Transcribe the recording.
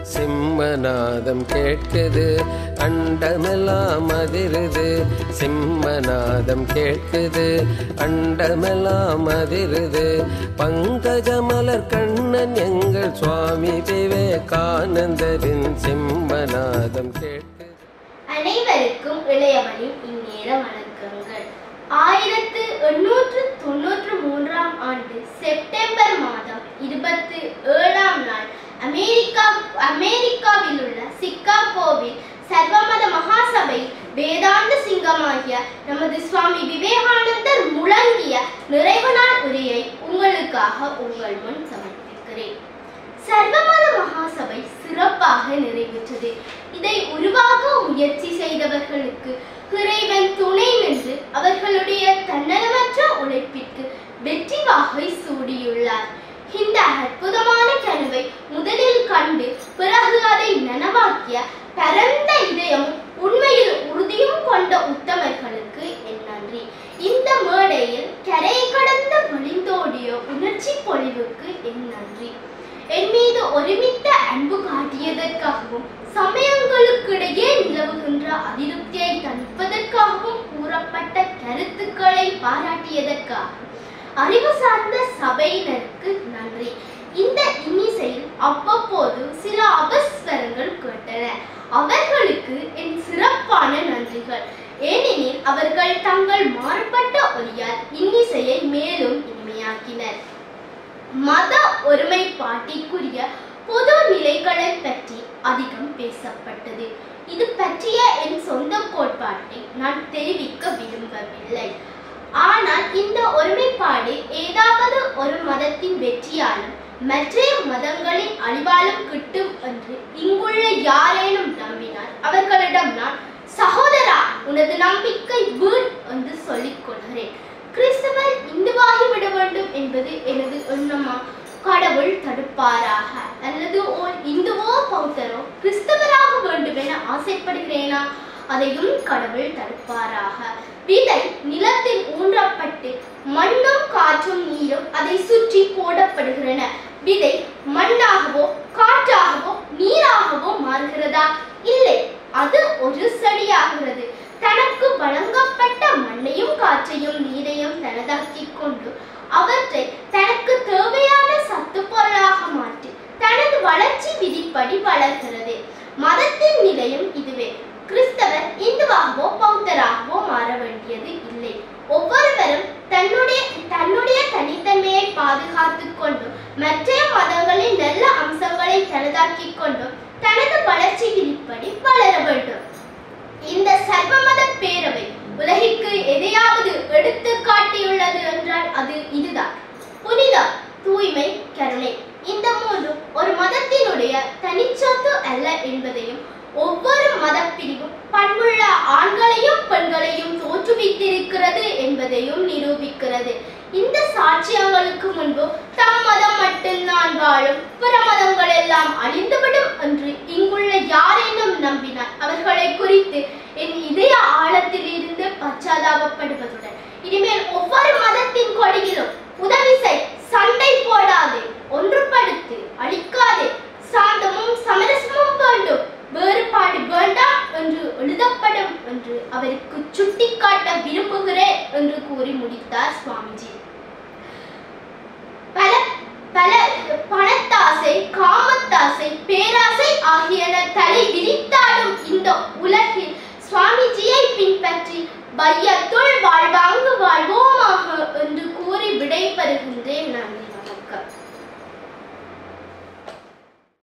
சிம்மநாதம் கேட்குது அண்டமெல்லாம் அதிருது சிம்மநாதம் கேட்குது அண்டமெல்லாம் அதிருது பங்கஜமலர் கண்ணன் எங்கள் சுவாமி விவேகானந்தரின் சிம்மநாதம் கேட்குது அனைவருக்கும் இளையவனின் இந்நேர வணக்கங்கள் ஆயிரத்து எண்ணூற்று தொன்னூற்று மூன்றாம் ஆண்டு செப்டம்பர் மாதம் இருபத்தி ஏழாம் நாள் அமெரிக்கா அமெரிக்காவில் உள்ள சிக்காகோவில் சர்வமத மகாசபை வேதாந்த சிங்கமாகிய நமது சுவாமி விவேகானந்தர் முழங்கிய நிறைவு நாள் உரையை உங்களுக்காக உங்கள் முன் சமர்ப்பிக்கிறேன் சர்வமத மகாசபை சிறப்பாக நிறைவேற்றது இதை உருவாக்க முயற்சி செய்தவர்களுக்கு இறைவன் துணை நின்று அவர்களுடைய தன்னலமற்ற உழைப்பிற்கு வெற்றி வாகை சூடியுள்ளார் இந்த அற்புதமான கனவை முதலில் கண்டு பிறகு அதை நனவாக்கிய பரந்த இதயமும் உண்மையில் உறுதியும் கொண்ட உத்தமர்களுக்கு என் நன்றி இந்த மேடையில் கரை கடந்த வழிந்தோடிய உணர்ச்சி பொழிவுக்கு என் நன்றி என் மீது ஒருமித்த அன்பு காட்டியதற்காகவும் சமயங்களுக்கிடையே நிலவுகின்ற அதிருப்தியை தணிப்பதற்காகவும் கூறப்பட்ட கருத்துக்களை பாராட்டியதற்காக அறிவு சார்ந்த சபையினருக்கு நன்றி இந்த இன்னிசையில் அவ்வப்போது சில அபஸ்வரங்கள் கேட்டன அவர்களுக்கு என் சிறப்பான நன்றிகள் ஏனெனில் அவர்கள் தங்கள் மாறுபட்ட ஒலியால் இன்னிசையை மேலும் இனிமையாக்கினர் மத ஒருமைப்பாட்டிற்குரிய பொது நிலைகளை பற்றி அதிகம் பேசப்பட்டது இது பற்றிய என் சொந்த கோட்பாட்டை நான் தெரிவிக்க விரும்பவில்லை ஆனால் இந்த ஒருமைப்பாடு ஏதாவது ஒரு மதத்தின் வெற்றியாலும் மற்ற மதங்களின் அழிவாலும் கிட்டும் என்று இங்குள்ள யாரேனும் நம்பினால் அவர்களிடம் நான் சகோதரா உனது நம்பிக்கை வீண் என்று சொல்லிக் கொள்கிறேன் கிறிஸ்தவர் இந்துவாகிவிட வேண்டும் என்பது எனது எண்ணமா கடவுள் தடுப்பாராக அல்லது ஓர் இந்துவோ பௌத்தரோ கிறிஸ்தவராக வேண்டும் என ஆசைப்படுகிறேனா அதையும் கடவுள் தடுப்பாராக விதை நிலத்தில் ஊன்றப்பட்டு மண்ணும் காற்றும் நீரும் அதை சுற்றி போடப்படுகிறன விதை மண்ணாகவோ காற்றாகவோ நீராகவோ மாறுகிறதா இல்லை அது ஒரு செடியாகிறது தனக்கு வழங்கப்பட்ட மண்ணையும் காற்றையும் நீரையும் தனதாக்கிக் கொண்டு அவற்றை தனக்கு தேவையான சத்து பொருளாக மாற்றி தனது வளர்ச்சி விதிப்படி வளர்கிறது மதத்தின் நிலையும் இதுவே கிறிஸ்தவர் இந்துவாகவோ பௌத்தராகவோ மாற வேண்டியது இல்லை ஒவ்வொருவரும் தன்னுடைய தன்னுடைய தனித்தன்மையை பாதுகாத்துக் கொண்டும் மற்ற மதங்களின் நல்ல அம்சங்களை தனதாக்கிக் கொண்டும் தனது வளர்ச்சி விதிப்படி வளர வேண்டும் இந்த சர்வமத பேரவை உலகிற்கு எதையாவது எடுத்து காட்டியுள்ளது என்றால் அது இதுதான் புனிதம் தூய்மை கருணை இந்த மூன்றும் ஒரு மதத்தினுடைய தனிச்சொத்து அல்ல என்பதையும் ஒவ்வொரு மதப்பிரிவும் பண்புள்ள ஆண்களையும் பெண்களையும் தோற்றுவித்திருக்கிறது என்பதையும் நிரூபிக்கிறது இந்த சாட்சியங்களுக்கு முன்பு தம் மதம் மட்டும்தான் வாழும் பிற மதங்கள் எல்லாம் அழிந்துவிடும் என்று இங்குள்ள யாரேனும் நம்பினார் அவர்களை குறித்து என் இதய ஆழத்தில் இருந்து பச்சாதாபப்படுவதுடன் இனிமேல் ஒவ்வொரு மதத்தின் கொடியிலும் உதவி செய் சண்டை போடாதே ஒன்றுபடுத்து அழிக்காதே சாந்தமும் சமரசமும் வேண்டும் வேறுபாடு வேண்டாம் என்று எழுதப்படும் என்று அவருக்கு சுட்டிக்காட்ட விரும்புகிறேன் என்று கூறி முடித்தார் சுவாமிஜி பல பல பணத்தாசை காமத்தாசை பேராசை ஆகியன தலை விரித்தாடும் இந்த உலகில் சுவாமிஜியை பின்பற்றி வையத்துள் வாழ்வாங்கு வாழ்வோமாக என்று கூறி விடைபெறுகின்றேன்